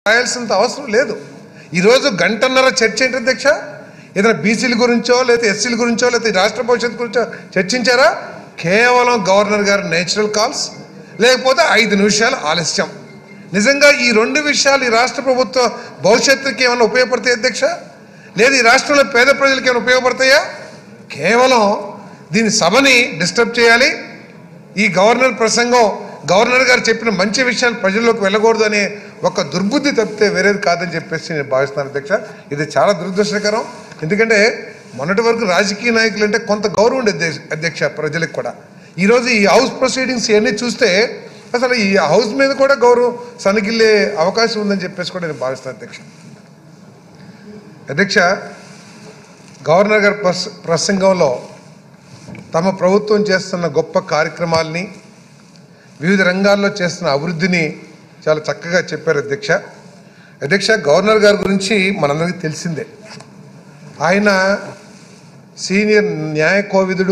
రాయాల్సినంత అవసరం లేదు ఈరోజు గంటన్నర చర్చ ఏంటి అధ్యక్ష ఏదైనా బీసీల గురించో లేదా ఎస్సీల గురించో లేదా రాష్ట్ర భవిష్యత్తు గురించో చర్చించారా కేవలం గవర్నర్ గారి నేచురల్ కాల్స్ లేకపోతే ఐదు నిమిషాలు ఆలస్యం నిజంగా ఈ రెండు విషయాలు ఈ రాష్ట్ర ప్రభుత్వ భవిష్యత్తుకి ఏమైనా ఉపయోగపడతాయి అధ్యక్ష లేదు ఈ రాష్ట్రంలో పేద ప్రజలకు ఏమైనా ఉపయోగపడతాయా కేవలం దీని సభని డిస్టర్బ్ చేయాలి ఈ గవర్నర్ ప్రసంగం గవర్నర్ గారు చెప్పిన మంచి విషయాలు ప్రజల్లోకి వెళ్ళకూడదు అనే ఒక దుర్బుద్ధి తప్పితే వేరేది కాదని చెప్పేసి నేను భావిస్తున్నాను అధ్యక్ష ఇది చాలా దురదృష్టకరం ఎందుకంటే మొన్నటి వరకు రాజకీయ నాయకులు అంటే కొంత గౌరవం ఉండేది అధ్యక్ష- అధ్యక్ష ప్రజలకు కూడా ఈరోజు ఈ హౌస్ ప్రొసీడింగ్స్ ఇవన్నీ చూస్తే అసలు ఈ హౌస్ మీద కూడా గౌరవం సనగిల్లే అవకాశం ఉందని చెప్పేసి కూడా నేను భావిస్తాను అధ్యక్ష అధ్యక్ష గవర్నర్ గారి ప్రస ప్రసంగంలో తమ ప్రభుత్వం చేస్తున్న గొప్ప కార్యక్రమాల్ని వివిధ రంగాల్లో చేస్తున్న అభివృద్ధిని చాలా చక్కగా చెప్పారు అధ్యక్ష అధ్యక్ష గవర్నర్ గారి గురించి మనందరికీ తెలిసిందే ఆయన సీనియర్ న్యాయ కోవిదుడు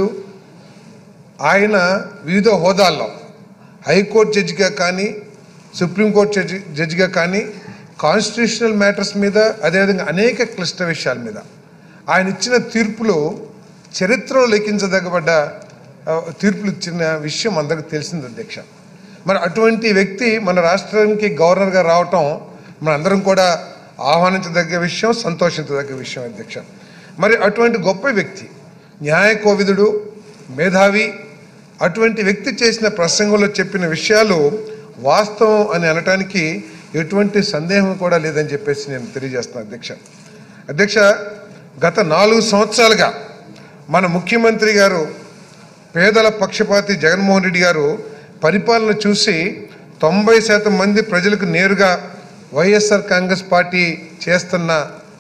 ఆయన వివిధ హోదాల్లో హైకోర్టు జడ్జిగా కానీ సుప్రీంకోర్టు జడ్జి జడ్జిగా కానీ కాన్స్టిట్యూషనల్ మ్యాటర్స్ మీద అదేవిధంగా అనేక క్లిష్ట విషయాల మీద ఆయన ఇచ్చిన తీర్పులు చరిత్రలో లెక్కించదగ్గబడ్డ ఆ, తీర్పులు ఇచ్చిన విషయం అందరికీ తెలిసింది అధ్యక్ష మరి అటువంటి వ్యక్తి మన రాష్ట్రానికి గవర్నర్గా రావటం మనందరం కూడా ఆహ్వానించదగ్గ విషయం సంతోషించదగ్గ విషయం అధ్యక్ష మరి అటువంటి గొప్ప వ్యక్తి న్యాయ కోవిదుడు మేధావి అటువంటి వ్యక్తి చేసిన ప్రసంగంలో చెప్పిన విషయాలు వాస్తవం అని అనటానికి ఎటువంటి సందేహం కూడా లేదని చెప్పేసి నేను తెలియజేస్తున్నాను అధ్యక్ష అధ్యక్ష గత నాలుగు సంవత్సరాలుగా మన ముఖ్యమంత్రి గారు పేదల పక్షపాతి జగన్మోహన్ రెడ్డి గారు పరిపాలన చూసి తొంభై శాతం మంది ప్రజలకు నేరుగా వైఎస్ఆర్ కాంగ్రెస్ పార్టీ చేస్తున్న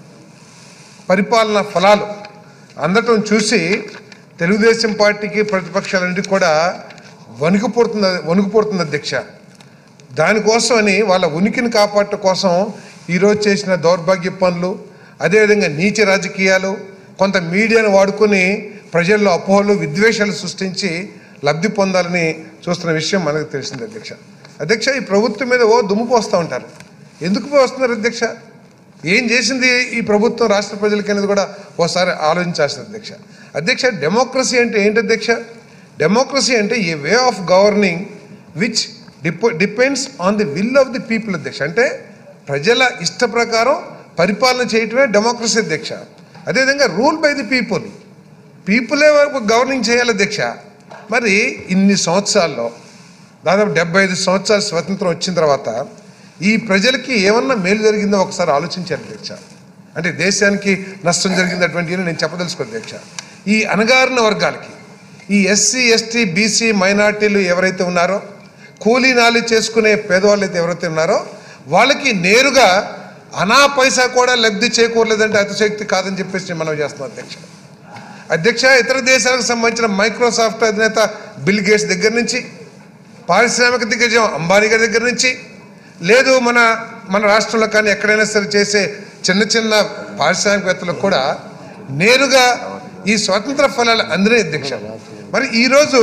పరిపాలన ఫలాలు అందటం చూసి తెలుగుదేశం పార్టీకి ప్రతిపక్షాలన్నిటికీ కూడా వణుకు పుడుతుంది వణుకు పుడుతుంది అధ్యక్ష దానికోసమని వాళ్ళ ఉనికిని కాపాడటం కోసం ఈరోజు చేసిన దౌర్భాగ్య పనులు అదేవిధంగా నీచ రాజకీయాలు కొంత మీడియాను వాడుకొని ప్రజల్లో అపోహలు విద్వేషాలు సృష్టించి లబ్ధి పొందాలని చూస్తున్న విషయం మనకు తెలిసింది అధ్యక్ష అధ్యక్ష ఈ ప్రభుత్వం మీద ఓ దుమ్ము పోస్తూ ఉంటారు ఎందుకు పోస్తున్నారు అధ్యక్ష ఏం చేసింది ఈ ప్రభుత్వం రాష్ట్ర ప్రజలకి అనేది కూడా ఓసారి ఆలోచించాల్సింది అధ్యక్ష అధ్యక్ష డెమోక్రసీ అంటే ఏంటి అధ్యక్ష డెమోక్రసీ అంటే a way of governing which డిపో depends on the will of the people అధ్యక్ష అంటే ప్రజల ఇష్ట ప్రకారం పరిపాలన చేయటమే డెమోక్రసీ అధ్యక్ష అదేవిధంగా రూల్ బై ది పీపుల్ పీపులే గవర్నింగ్ చేయాలి అధ్యక్ష మరి ఇన్ని సంవత్సరాల్లో దాదాపు డెబ్బై ఐదు సంవత్సరాలు స్వతంత్రం వచ్చిన తర్వాత ఈ ప్రజలకి ఏమన్నా మేలు జరిగిందో ఒకసారి ఆలోచించారు అధ్యక్ష అంటే దేశానికి నష్టం జరిగింది అటువంటివి నేను చెప్పదలుచుకో అధ్యక్ష ఈ అణగారిన వర్గాలకి ఈ ఎస్సీ ఎస్టీ బీసీ మైనార్టీలు ఎవరైతే ఉన్నారో కూలీ నాలి చేసుకునే పేదవాళ్ళు అయితే ఎవరైతే ఉన్నారో వాళ్ళకి నేరుగా అనా పైసా కూడా లబ్ధి చేకూరలేదంటే అతిశక్తి కాదని చెప్పేసి నేను మనం చేస్తున్నాం అధ్యక్ష అధ్యక్ష ఇతర దేశాలకు సంబంధించిన మైక్రోసాఫ్ట్ అధినేత బిల్ గేట్స్ దగ్గర నుంచి పారిశ్రామిక దిగ్గజం అంబానీ గారి దగ్గర నుంచి లేదు మన మన రాష్ట్రంలో కానీ ఎక్కడైనా సరే చేసే చిన్న చిన్న పారిశ్రామికవేత్తలకు కూడా నేరుగా ఈ స్వాతంత్ర ఫలాలు అందినాయి అధ్యక్ష మరి ఈరోజు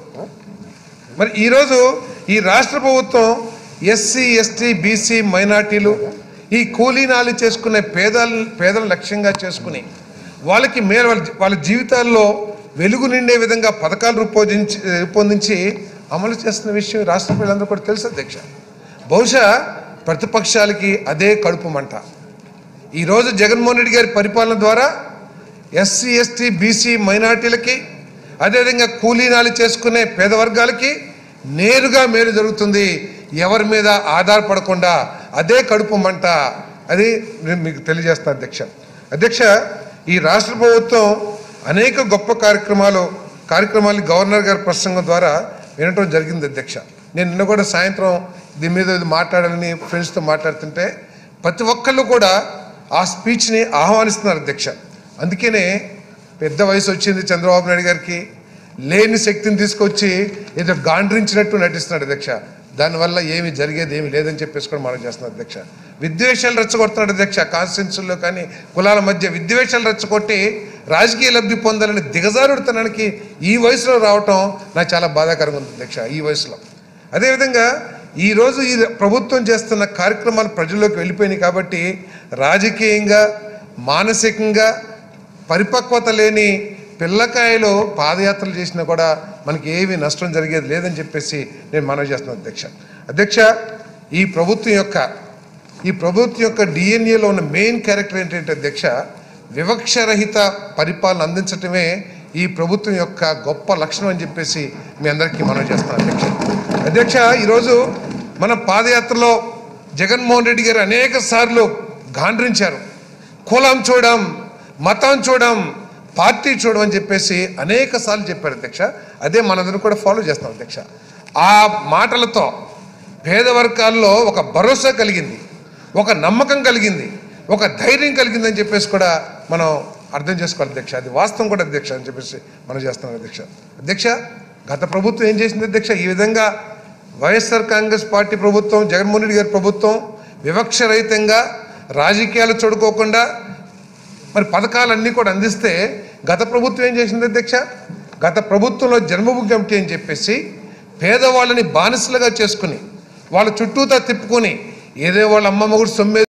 మరి ఈరోజు ఈ రాష్ట్ర ప్రభుత్వం ఎస్సీ ఎస్టీ బీసీ మైనార్టీలు ఈ కూలీనాలు చేసుకునే పేదల పేదల లక్ష్యంగా చేసుకుని వాళ్ళకి మేలు వాళ్ళ వాళ్ళ జీవితాల్లో వెలుగు నిండే విధంగా పథకాలు రూపొందించి రూపొందించి అమలు చేస్తున్న విషయం ఈ రాష్ట్ర ప్రజలందరూ కూడా తెలుసు అధ్యక్ష బహుశా ప్రతిపక్షాలకి అదే కడుపు మంట ఈరోజు జగన్మోహన్ రెడ్డి గారి పరిపాలన ద్వారా ఎస్సీ ఎస్టీ బీసీ మైనార్టీలకి అదేవిధంగా కూలీనాలు చేసుకునే పేద వర్గాలకి నేరుగా మేలు జరుగుతుంది ఎవరి మీద ఆధారపడకుండా అదే కడుపు మంట అది నేను మీకు తెలియజేస్తాను అధ్యక్ష అధ్యక్ష ఈ రాష్ట్ర ప్రభుత్వం అనేక గొప్ప కార్యక్రమాలు కార్యక్రమాలు గవర్నర్ గారి ప్రసంగం ద్వారా వినటం జరిగింది అధ్యక్ష నేను నిన్న కూడా సాయంత్రం దీని మీద ఇది మాట్లాడాలని ఫ్రెండ్స్తో మాట్లాడుతుంటే ప్రతి ఒక్కళ్ళు కూడా ఆ స్పీచ్ని ఆహ్వానిస్తున్నారు అధ్యక్ష అందుకనే పెద్ద వయసు వచ్చింది చంద్రబాబు నాయుడు గారికి లేని శక్తిని తీసుకొచ్చి ఏదో గాండ్రించినట్టు నటిస్తున్నాడు అధ్యక్ష దానివల్ల ఏమి జరిగేది ఏమి లేదని చెప్పేసి కూడా మనం చేస్తున్నాం అధ్యక్ష విద్వేషాలు రెచ్చగొడుతున్నాడు అధ్యక్ష కాన్స్టిట్యూన్సీల్లో కానీ కులాల మధ్య విద్వేషాలు రెచ్చగొట్టి రాజకీయ లబ్ధి పొందాలని దిగజారుడుతనానికి ఈ వయసులో రావటం నాకు చాలా బాధాకరంగా ఉంది అధ్యక్ష ఈ వయసులో అదేవిధంగా ఈరోజు ఈ ప్రభుత్వం చేస్తున్న కార్యక్రమాలు ప్రజల్లోకి వెళ్ళిపోయినాయి కాబట్టి రాజకీయంగా మానసికంగా పరిపక్వత లేని పిల్లకాయలు పాదయాత్రలు చేసినా కూడా మనకి ఏమీ నష్టం జరిగేది లేదని చెప్పేసి నేను మనవి చేస్తున్నాను అధ్యక్ష అధ్యక్ష ఈ ప్రభుత్వం యొక్క ఈ ప్రభుత్వం యొక్క డిఎన్ఏలో ఉన్న మెయిన్ క్యారెక్టర్ ఏంటంటే అధ్యక్ష వివక్షరహిత పరిపాలన అందించటమే ఈ ప్రభుత్వం యొక్క గొప్ప లక్షణం అని చెప్పేసి మీ అందరికీ మనం చేస్తాం అధ్యక్ష అధ్యక్ష ఈరోజు మన పాదయాత్రలో జగన్మోహన్ రెడ్డి గారు అనేక సార్లు గాండ్రించారు కులం చూడం మతం చూడం పార్టీ చూడం అని చెప్పేసి అనేక సార్లు చెప్పారు అధ్యక్ష అదే మనందరం కూడా ఫాలో చేస్తాం అధ్యక్ష ఆ మాటలతో పేద వర్గాల్లో ఒక భరోసా కలిగింది ఒక నమ్మకం కలిగింది ఒక ధైర్యం కలిగిందని చెప్పేసి కూడా మనం అర్థం చేసుకోవాలి అధ్యక్ష అది వాస్తవం కూడా అధ్యక్ష అని చెప్పేసి మనం చేస్తున్నాం అధ్యక్ష అధ్యక్ష గత ప్రభుత్వం ఏం చేసింది అధ్యక్ష ఈ విధంగా వైఎస్ఆర్ కాంగ్రెస్ పార్టీ ప్రభుత్వం జగన్మోహన్ రెడ్డి గారి ప్రభుత్వం వివక్షరహితంగా రాజకీయాలు చూడుకోకుండా మరి పథకాలన్నీ కూడా అందిస్తే గత ప్రభుత్వం ఏం చేసింది అధ్యక్ష గత ప్రభుత్వంలో జన్మభూమి కమిటీ అని చెప్పేసి పేదవాళ్ళని బానిసలుగా చేసుకుని వాళ్ళ చుట్టూతా తిప్పుకొని ఏదో వాళ్ళ అమ్మమ్మ కూడా సొమ్మే